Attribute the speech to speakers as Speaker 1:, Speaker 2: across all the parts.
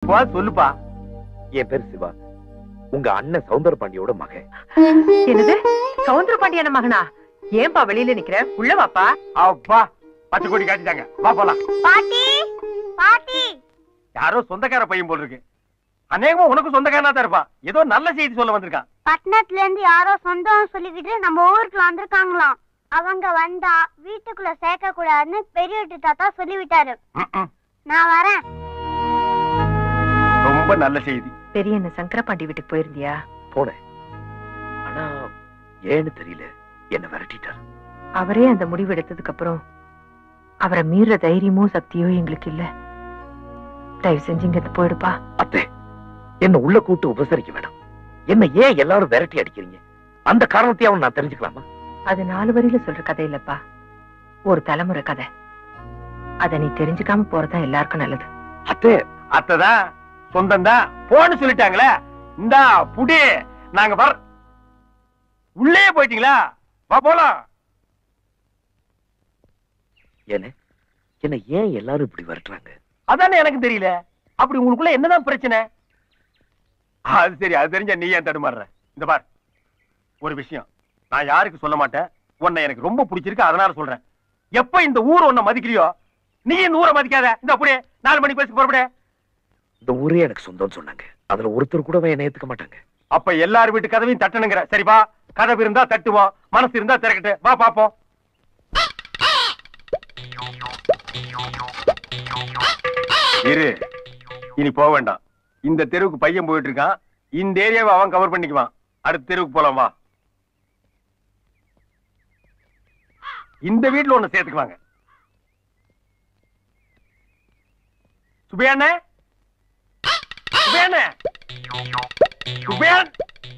Speaker 1: எப்போ சொல்லுப்பா
Speaker 2: என் பேர் சிவா உங்க அண்ணன் சவுந்தர பாண்டியோட மகன்
Speaker 3: என்னது சவுந்தர பாண்டியன மகனா ஏன்பா வெளியில நிக்கிற உள்ள வாப்பா
Speaker 1: அப்பா பச்சை கொடி காட்டிட்டாங்க வா போலாம்
Speaker 4: பாட்டி பாட்டி
Speaker 1: யாரோ சொந்தக்கார பையன் போல் இருக்கு அநேகமா உனக்கு சொந்தக்காரனா தான் இருப்பான் ஏதோ நல்ல செய்தி சொல்ல வந்திருக்கான்
Speaker 4: பட்டணத்துல இருந்து யாரோ சொந்தம் சொல்லிக்கிட்டு நம்ம ஊருக்கு வந்திருக்காங்களாம் அவங்க வந்தா வீட்டுக்குள்ள சேர்க்க கூடாதுன்னு பெரிய வீட்டு தாத்தா சொல்லிவிட்டாரு
Speaker 1: ம்ம்.
Speaker 4: நான் வரேன்
Speaker 1: ரொம்ப நல்ல செய்தி
Speaker 3: பெரிய என்ன சங்கரபாண்டி வீட்டுக்கு போயிருந்தியா
Speaker 2: போனேன் ஆனா ஏன்னு தெரியல என்ன விரட்டிட்டார்
Speaker 3: அவரே அந்த முடிவு எடுத்ததுக்கு அப்புறம் அவரை மீற தைரியமோ சக்தியோ எங்களுக்கு இல்ல தயவு செஞ்சு இங்க இருந்து போயிடுப்பா
Speaker 2: அத்தே என்ன உள்ள கூட்டு உபசரிக்க வேண்டாம் என்ன ஏன் எல்லாரும் விரட்டி அடிக்கிறீங்க அந்த காரணத்தையாவும் நான் தெரிஞ்சுக்கலாமா
Speaker 3: அது நாலு வரியில சொல்ற கதை இல்லப்பா ஒரு தலைமுறை கதை அத நீ தெரிஞ்சுக்காம போறதா எல்லாருக்கும் நல்லது
Speaker 2: அத்தே
Speaker 1: அத்ததான் சொந்தம் தான் போன்னு சொல்லிட்டாங்களே இந்தா புடி நாங்க வர உள்ளே போயிட்டீங்களா வா போலாம்
Speaker 2: என்ன என்ன ஏன் எல்லாரும் இப்படி விரட்டுறாங்க
Speaker 1: அதானே எனக்கு தெரியல அப்படி உங்களுக்குள்ள என்னதான் பிரச்சனை அது சரி அது தெரிஞ்சா நீ ஏன் தடுமாறுற இந்த பார் ஒரு விஷயம் நான் யாருக்கு சொல்ல மாட்டேன் உன்னை எனக்கு ரொம்ப பிடிச்சிருக்கு அதனால சொல்றேன் எப்ப இந்த ஊர் உன்னை மதிக்கலையோ நீ இந்த ஊரை மதிக்காத இந்த அப்படியே நாலு மணிக்கு பேசி புறப்படு
Speaker 2: இந்த ஊரே எனக்கு சொந்தம்னு சொன்னாங்க அதுல ஒருத்தர் கூட என்ன ஏத்துக்க மாட்டாங்க
Speaker 1: அப்ப எல்லார் வீட்டு கதவையும் தட்டணுங்கிற சரி வா கதவு இருந்தா தட்டுவோம் மனசு இருந்தா திறக்கட்டு வா பாப்போம் இரு இனி போக வேண்டாம் இந்த தெருவுக்கு பையன் போயிட்டு இருக்கான் இந்த ஏரியாவை அவன் கவர் பண்ணிக்குவான் அடுத்த தெருவுக்கு போலாம் வா இந்த வீட்டுல ஒண்ணு சேர்த்துக்குவாங்க சுபையாண்ணே சுபையாண்ணே சுபையான்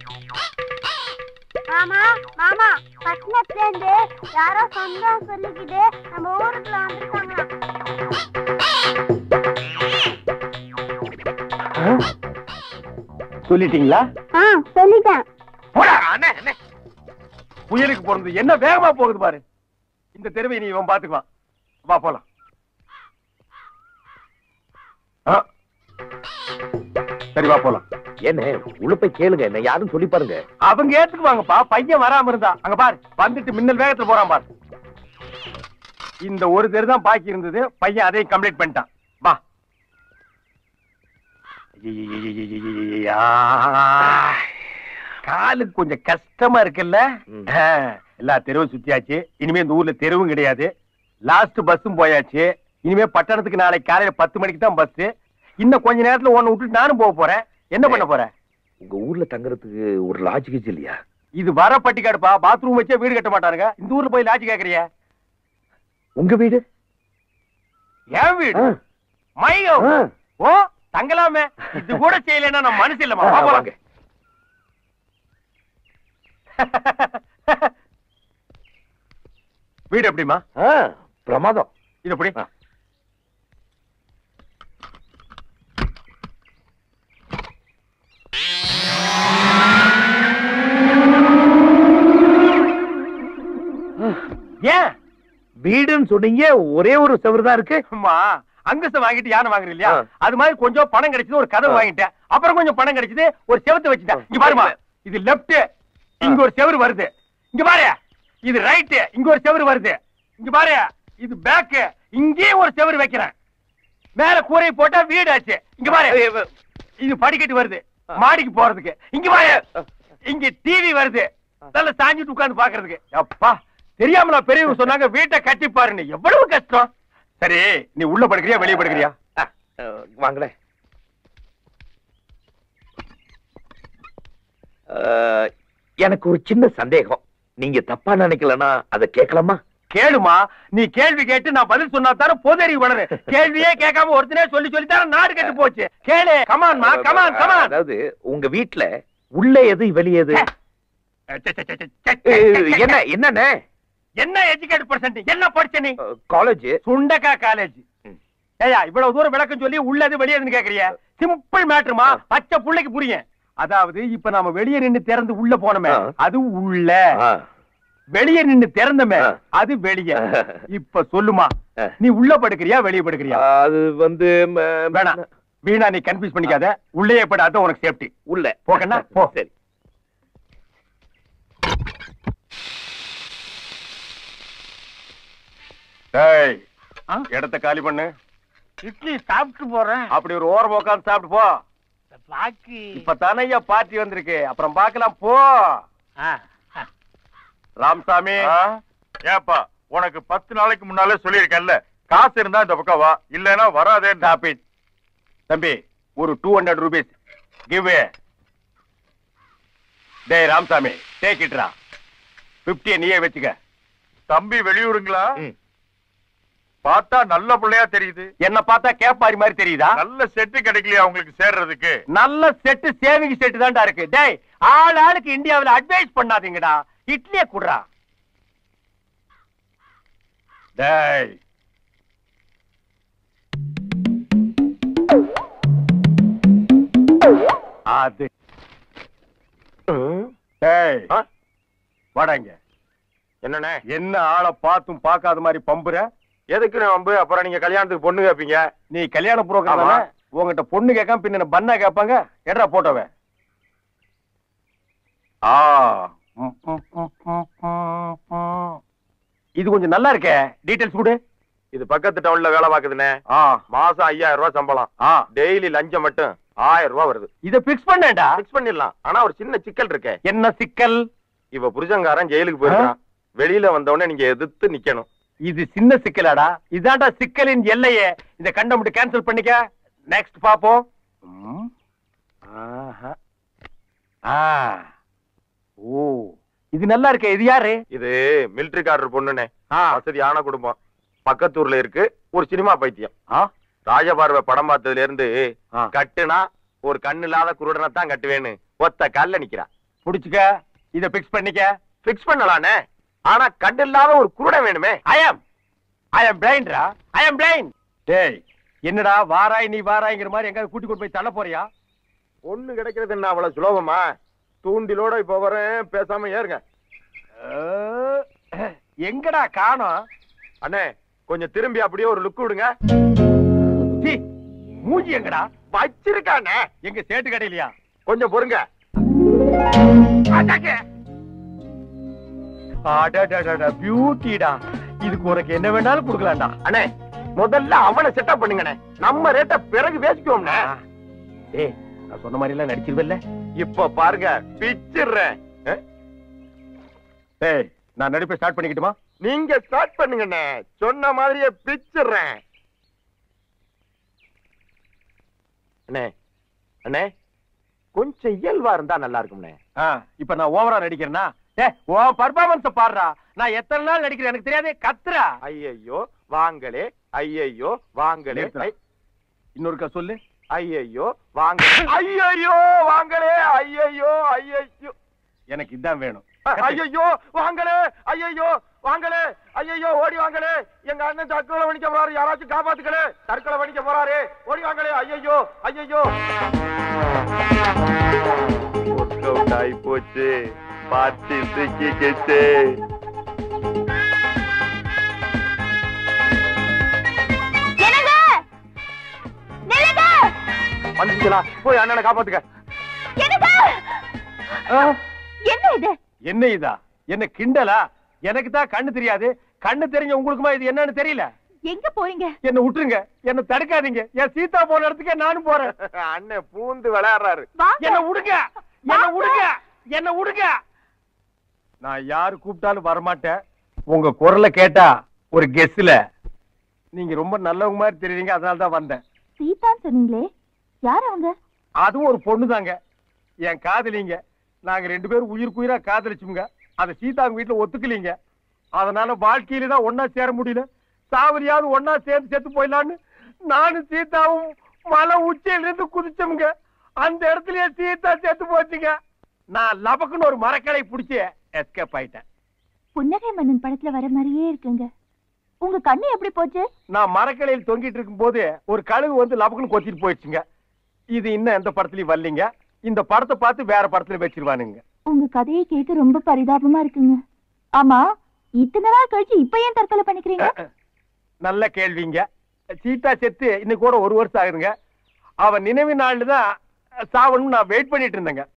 Speaker 4: மாமா மாமா பட்டணத்துல இருந்து யாரோ சொந்தம் சொல்லிக்கிட்டு நம்ம ஊருக்குள்ள வந்திருக்காங்களாம்
Speaker 1: சொல்லிட்டீங்களா
Speaker 4: ஆ சொல்லிட்டேன்
Speaker 1: போடா அண்ணே அண்ணே புயலுக்கு பிறந்தது என்ன வேகமா போகுது பாரு இந்த தெருவை நீ இவன் பாத்துக்குவான் வா போலாம் ஆ. சரி வா போலாம்
Speaker 2: என்ன உள்ள போய் கேளுங்க என்ன யாரும் சொல்லி பாருங்க
Speaker 1: அவங்க ஏத்துக்குவாங்கப்பா பையன் வராம இருந்தா அங்க பாரு வந்துட்டு மின்னல் வேகத்துல போறான் பாரு இந்த ஒரு தெரு தான் பாக்கி இருந்தது பையன் அதையும் கம்ப்ளீட் பண்ணிட்டான் வா ஐயையையையையையா. காலுக்கு கொஞ்சம் கஷ்டமா இருக்குல்ல
Speaker 2: ம்.
Speaker 1: ஆ, எல்லா தெருவும் சுத்தியாச்சு இனிமே இந்த ஊர்ல தெருவும் கிடையாது லாஸ்ட் பஸ்ஸும் போயாச்சு இனிமே பட்டணத்துக்கு நாளைக்கு காலையில பத்து மணிக்கு தான் பஸ் இன்னும் கொஞ்ச நேரத்துல ஒன்னு விட்டுட்டு நானும் போக போறேன் என்ன பண்ண போறேன்
Speaker 2: உங்க ஊர்ல தங்குறதுக்கு ஒரு லாட்ஜ் கீஜ் இல்லையா
Speaker 1: இது வர பட்டிக்காடுப்பா பாத்ரூம் வச்சே வீடு கட்ட மாட்டாருங்க இந்த ஊர்ல போய் லாட்ஜ் கேக்குறிய
Speaker 2: உங்க வீடு
Speaker 1: என் வீடு
Speaker 2: ஆ,
Speaker 1: மையோ
Speaker 2: ஆ.
Speaker 1: ஓ தங்கலாமே இது கூட செய்யலைன்னா நான் மனசு இல்லமா
Speaker 2: ஆ,
Speaker 1: வா போலாம்.
Speaker 2: வாங்க.
Speaker 1: வீடு எப்படிமா
Speaker 2: ஆ, பிரமாதம்
Speaker 1: இது எப்படி
Speaker 2: ஆ.
Speaker 1: ஏன்
Speaker 2: வீடுன்னு சொன்னீங்க ஒரே ஒரு செவரு தான் இருக்கு
Speaker 1: அம்மா அங்கஸ்த வாங்கிட்டு யானை வாங்குற இல்லையா
Speaker 2: ஆ.
Speaker 1: அது மாதிரி கொஞ்சம் பணம் கிடைச்சது ஒரு கதவு
Speaker 2: ஆ.
Speaker 1: வாங்கிட்டேன் அப்புறம் கொஞ்சம் பணம் கிடைச்சது ஒரு செவத்து வச்சுட்டேன் இங்க பாருமா இது லெப்ட் இங்க ஒரு செவரு வருது இங்க பாரு இது ரைட் இங்க ஒரு செவரு வருது இங்க பாரு இது பேக் இங்கேயும் ஒரு செவரு வைக்கிறேன் மேல கூரை போட்டா வீடு ஆச்சு இங்க பாரு இது படிக்கட்டு வருது மாடிக்கு போறதுக்கு இங்க பாரு இங்க டிவி வருது நல்ல சாஞ்சிட்டு உட்கார்ந்து பாக்குறதுக்கு அப்பா தெரியாமலா பெரியவங்க சொன்னாங்க வீட்டை கட்டி பாருன்னு எவ்வளவு கஷ்டம் சரி நீ உள்ள படுக்கிறியா வெளிய படுக்கிறியா
Speaker 2: ஆ, ஆ, வாங்களேன் ஆ, எனக்கு ஒரு சின்ன சந்தேகம் நீங்க தப்பா நினைக்கலன்னா அதை கேட்கலாமா
Speaker 1: கேளுமா நீ கேள்வி கேட்டு நான் பதில் சொன்னா தானே பொதறி வளரு கேள்வியே கேட்காம ஒருத்தனே சொல்லி சொல்லி தானே நாடு கெட்டு போச்சு கேளு கமான்மா கமான் கமான்
Speaker 2: அதாவது உங்க வீட்ல உள்ள எது வெளிய எது ஏ, என்ன என்னண்ணே
Speaker 1: என்ன எஜுகேட் பர்சன்ட் என்ன படிச்ச நீ
Speaker 2: காலேஜ்
Speaker 1: சுண்டக்கா காலேஜ்
Speaker 2: ம்.
Speaker 1: ஏயா இவ்வளவு தூரம் விளக்கம் சொல்லி உள்ளது வெளியதுன்னு கேக்குறிய சிம்பிள் மேட்டருமா பச்சை புள்ளைக்கு புரியும் அதாவது இப்ப நாம வெளிய நின்னு திறந்து உள்ள போனோமே
Speaker 2: ஆ.
Speaker 1: அது உள்ள வெளிய நின்னு திறந்தமே
Speaker 2: ஆ.
Speaker 1: அது வெளிய இப்ப சொல்லுமா
Speaker 2: ஆ.
Speaker 1: நீ உள்ள படுக்கிறியா வெளிய படுக்கிறியா
Speaker 2: அது வந்து ம,
Speaker 1: வேணாம் வீணா நீ கன்ஃபியூஸ் பண்ணிக்காத உள்ளே போயிட அதான் உனக்கு சேஃப்டி
Speaker 2: உள்ள
Speaker 1: போக்கண்ணா, போ.
Speaker 2: சரி
Speaker 1: டேய்
Speaker 5: ஆ?
Speaker 1: இடத்த காலி பண்ணு
Speaker 5: இட்லி சாப்பிட்டு போறேன்
Speaker 1: அப்படி ஒரு ஓரம் உட்காந்து சாப்பிட்டு போ
Speaker 5: பாக்கி
Speaker 1: இப்ப தானையா பார்ட்டி வந்திருக்கு அப்புறம் பார்க்கலாம் போ
Speaker 5: ஆ, ஆ.
Speaker 1: ராமசாமி
Speaker 6: ஏப்பா உனக்கு பத்து நாளைக்கு முன்னாலே சொல்லியிருக்கேன்ல காசு இருந்தா இந்த பக்கம் வா இல்லைன்னா வராதே
Speaker 1: ஸ்டாப் இட் தம்பி ஒரு டூ ஹண்ட்ரட் ருபீஸ் கிவ் டேய் ராமசாமி டேக் இட்ரா பிப்டிய நீயே வச்சுக்க
Speaker 6: தம்பி வெளியூருங்களா
Speaker 2: ம்.
Speaker 6: பார்த்தா நல்ல பிள்ளையா தெரியுது
Speaker 1: என்ன பார்த்தா கேப்பாரி மாதிரி தெரியுதா
Speaker 6: நல்ல செட்டு கிடைக்கலையா உங்களுக்கு சேர்றதுக்கு
Speaker 1: நல்ல செட்டு சேவிங் செட்டு தான்டா இருக்கு டேய் ஆள் ஆளுக்கு இந்தியாவுல அட்வைஸ் பண்ணாதீங்கடா இட்லியே குடுறா டேய் அது டேய்
Speaker 6: ஆ?
Speaker 1: வாடா இங்க
Speaker 6: என்னண்ணே
Speaker 1: என்ன ஆளை பார்த்தும் பார்க்காத மாதிரி பம்புற
Speaker 6: எதுக்கு வம்பு அப்புறம் நீங்க கல்யாணத்துக்கு பொண்ணு கேப்பீங்க
Speaker 1: நீ கல்யாண புரோக்கர்
Speaker 6: ஆமா.
Speaker 1: உங்ககிட்ட பொண்ணு கேட்காம பின்ன என்ன பண்ணா கேட்பாங்க எட்ரா போட்டோவன் ஆ ம், ம், ம், ம், ம், ம். இது கொஞ்சம் நல்லா இருக்கே டீடைல்ஸ் கொடு
Speaker 6: இது பக்கத்து டவுன்ல வேலை பாக்குதுண்ணே
Speaker 1: ஆ
Speaker 6: மாசம் ஐயாயிரம் ரூபாய் சம்பளம்
Speaker 1: ஆ
Speaker 6: டெய்லி லஞ்சம் மட்டும் ஆயிரம் ரூபாய் வருது
Speaker 1: இத பிக்ஸ் பண்ணேன்டா
Speaker 6: பிக்ஸ் பண்ணிடலாம் ஆனா ஒரு சின்ன சிக்கல் இருக்கே
Speaker 1: என்ன சிக்கல்
Speaker 6: இவ புருஷங்காரன் ஜெயிலுக்கு போயிருக்கான் வெளியில வந்தவொடனே நீங்க எதிர்த்து நிக்கணும்
Speaker 1: இது சின்ன சிக்கலாடா இதான்டா சிக்கலின் எல்லையே இந்த கண்டம் மட்டும் கேன்சல் பண்ணிக்க நெக்ஸ்ட் பாப்போம் ம். ஆஹா. ஆ ஓ இது நல்லா இருக்கே இது யாரு
Speaker 6: இது மிலிட்டரிக்காரர் பொண்ணுனே
Speaker 1: ஆ
Speaker 6: வசதியான குடும்பம் பக்கத்தூர்ல இருக்கு ஒரு சினிமா பைத்தியம்
Speaker 1: ஆ
Speaker 6: ராஜபார்வை படம் பார்த்ததுல இருந்து
Speaker 1: ஆ.
Speaker 6: கட்டுனா ஒரு கண்ணு இல்லாத குருடனை தான் கட்டுவேன்னு ஒத்த கல்ல நிக்கிறா
Speaker 1: புடிச்சுக்க இத பிக்ஸ் பண்ணிக்க
Speaker 6: பிக்ஸ் பண்ணலானே ஆனா கண்ணு இல்லாத ஒரு குருடன் வேணுமே
Speaker 1: ஐ அம் ஐ அம் பிளைண்ட்ரா ஐ அம் பிளைண்ட் டேய் என்னடா வாராய் நீ வாராய்ங்கிற மாதிரி எங்க கூட்டி கொண்டு போய் தள்ள போறியா
Speaker 6: பொண்ணு கிடைக்கிறது என்ன அவ்வளவு சுலபமா தூண்டிலோட இப்ப வரேன் பேசாம ஏறுங்க
Speaker 1: அஹ், எங்கடா காணோம்
Speaker 6: அண்ணே கொஞ்சம் திரும்பி அப்படியே ஒரு லுக் விடுங்க
Speaker 1: சீ, மூஞ்சி எங்கடா
Speaker 6: வச்சிருக்கானே
Speaker 1: எங்க சேட்டு கடையிலயா
Speaker 6: கொஞ்சம் பொறுங்க
Speaker 1: பியூட்டிடா இதுக்கு உனக்கு என்ன வேணாலும் கொடுக்கலாம்டா
Speaker 6: அண்ணே முதல்ல அவனை செட்டப் பண்ணுங்கண்ணே நம்ம ரேட்ட பிறகு பேசிக்குவோம்ண்ணே
Speaker 1: ஏய் நான் சொன்ன மாதிரி எல்லாம் நடிச்சிருவல்ல
Speaker 6: இப்ப பாருங்க பிச்சிடுறேன் அஹ்,
Speaker 1: ஏய் நான் நடிப்பை ஸ்டார்ட் பண்ணிக்கிட்டுமா
Speaker 6: நீங்க ஸ்டார்ட் பண்ணுங்கண்ணே சொன்ன மாதிரியே பிச்சிடுறேன் அண்ணே அண்ணே கொஞ்சம் இயல்பா இருந்தா நல்லா இருக்கும்ண்ணே
Speaker 1: ஆ, இப்ப நான் ஓவரா நடிக்கிறேனா ஏ உன் பர்ஃபார்மன்ஸ் பாடுறா நான் எத்தனை நாள் நடிக்கிறேன் எனக்கு தெரியாது கத்துறா
Speaker 6: ஐயையோ வாங்களே ஐயையோ வாங்களே
Speaker 1: நிறுத்துடா. இன்னொருக்கா சொல்லு
Speaker 6: ஐயையோ வாங்க ஐயையோ வாங்களே ஐயையோ ஐயையோ
Speaker 1: எனக்கு இதான் வேணும்
Speaker 6: ஐயையோ வாங்களே ஐயையோ வாங்களே ஐயையோ ஓடி வாங்களே எங்க அண்ணன் தற்கொலை வணிக்க போறாரு யாராச்சும் காப்பாத்துக்களே தற்கொலை வணிக்க போறாரு ஓடி வாங்களே ஐயையோ ஐயையோ ஒர்க் அவுட் ஆகி போச்சு பார்ட்டி சிக்கிக்கிச்சு
Speaker 4: என்னங்க நில்லுங்க
Speaker 6: வந்துச்சுங்களா போய் அண்ணனை காப்பாத்துக்க
Speaker 4: என்னங்க என்ன இது
Speaker 1: என்ன இதா என்ன கிண்டலா எனக்கு தான் கண்ணு தெரியாது கண்ணு தெரிஞ்ச உங்களுக்குமா இது என்னன்னு தெரியல
Speaker 4: எங்க போறீங்க
Speaker 1: என்ன விட்டுருங்க என்ன தடுக்காதீங்க என் சீதா போன இடத்துக்கே நானும் போறேன்
Speaker 6: அண்ணன் பூந்து விளையாடுறாரு
Speaker 4: வாங்க
Speaker 1: என்ன விடுங்க என்ன விடுங்க என்ன விடுங்க நான் யாரு கூப்பிட்டாலும் வரமாட்டேன் உங்க குரலை கேட்டா ஒரு கெஸ்ல நீங்க ரொம்ப நல்லவங்க மாதிரி தெரியுறீங்க அதனால தான் வந்தேன்
Speaker 4: சீதான்னு சொன்னீங்களே யார் அவங்க
Speaker 1: அதுவும் ஒரு பொண்ணு தாங்க என் காதலிங்க நாங்க ரெண்டு பேரும் உயிருக்குயிரா காதலிச்சுங்க அதை சீதாங்க வீட்டுல ஒத்துக்கலீங்க அதனால வாழ்க்கையில தான் ஒன்னா சேர முடியல சாவரியாவது ஒன்னா சேர்ந்து செத்து போயிடலான்னு நானும் சீதாவும் மலை உச்சியில இருந்து குதிச்சோமுங்க அந்த இடத்துலயே சீதா செத்து போச்சுங்க நான் லபக்குன்னு ஒரு மரக்கடை பிடிச்சி எஸ்கேப் ஆயிட்டேன்
Speaker 4: புன்னகை மன்னன் படத்துல வர மாதிரியே இருக்குங்க உங்க கண்ணு எப்படி போச்சு
Speaker 1: நான் மரக்கலையில் தொங்கிட்டு இருக்கும்போது ஒரு கழுகு வந்து லபக்குன்னு கொத்திட்டு போயிடுச்சுங்க இது இன்னும் எந்த படத்துலயும் வரலீங்க இந்த படத்தை பார்த்து வேற படத்துல வச்சிருவானுங்க
Speaker 4: உங்க கதையை கேட்க ரொம்ப பரிதாபமா இருக்குங்க ஆமா இத்தனை நாள் கழிச்சு இப்ப ஏன் தற்கொலை பண்ணிக்கிறீங்க
Speaker 1: நல்ல கேள்விங்க சீதா செத்து இன்னைக்கு கூட ஒரு வருஷம் ஆகுதுங்க அவன் நினைவு நாள் தான் சாவணும் நான் வெயிட் பண்ணிட்டு இருந்தேங்க